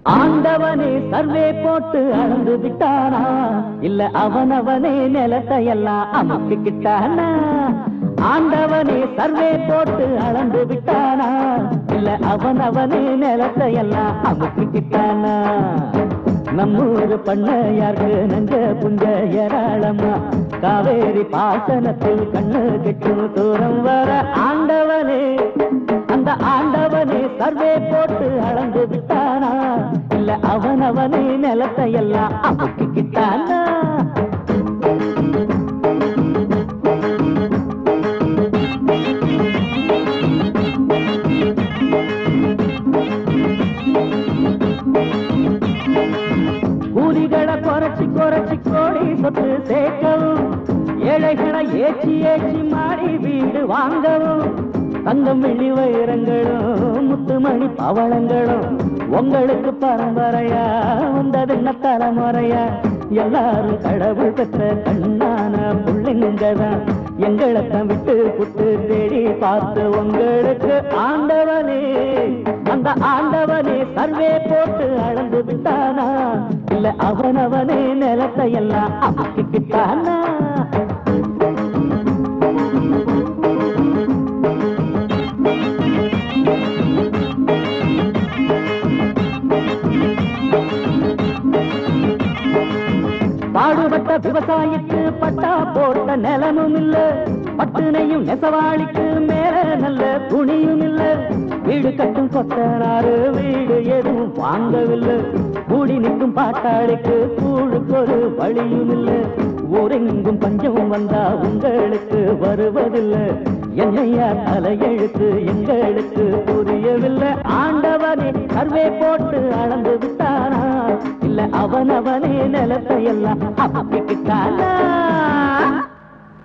ஆண்டவனே சர்வே போட்டு அளந்து விட்டானா இல்ல அவனவனே நிலத்தை எல்லாம் அமுக்கிக்கிட்டானா ஆண்டவனே சர்வே போட்டு அளந்து விட்டானா இல்ல அவனவனே நிலத்தை எல்லாம் அமுக்கிக்கிட்டானா நம்மூரு பண்ணையாருக்கு நஞ்ச புஞ்ச ஏராளமா காவேரி பாசனத்தில் கண்ணு கெட்டும் தூரம் வர ஆண்டவனே அந்த ஆண்டவனே சர்வே போட்டு அளந்து விட்டானா இல்ல அவனவனே நிலத்தை எல்லாம் அமுக்கிக்கிட்டானா கூலிகளை குறைச்சி குறைச்சி கோடி சொத்து சேர்க்கவும் ஏழைகளை ஏச்சி ஏச்சி மாறி வீடு வாங்கவும் தங்கம் வெள்ளி வைரங்களும் முத்துமணி பவளங்களும் உங்களுக்கு பரம்பரையா வந்ததென்ன தலைமுறையா எல்லாரும் கடவுள் பெற்ற கண்ணான புள்ளைங்க தான் எங்களைத்தான் விட்டு புட்டு தேடி பார்த்து உங்களுக்கு ஆண்டவனே அந்த ஆண்டவனே சர்வே போட்டு அளந்து விட்டானா இல்ல அவனவனே நிலத்தை எல்லாம் அமுக்கிக்கிட்டானா பாடுபட்ட விவசாயிக்கு பட்டா போட்ட நிலமும் இல்ல பட்டுனையும் நெசவாளிக்கு மேல நல்ல துணியும் இல்ல வீடு கட்டும் கொத்தனாரு வீடு எதுவும் வாங்கவில்லை கூடி நிற்கும் பாட்டாளிக்கு கூழுக்கு ஒரு வழியும் இல்ல ஊரெங்கும் பஞ்சம் வந்தா உங்களுக்கு வருவதில்லை என்னையா தலையெழுத்து எங்களுக்கு புரியவில்லை ஆண்டவனே சர்வே போட்டு அளந்து விட்டானா இல்ல அவனவனே நிலத்தை எல்லாம் அப்பிக்கிட்டானா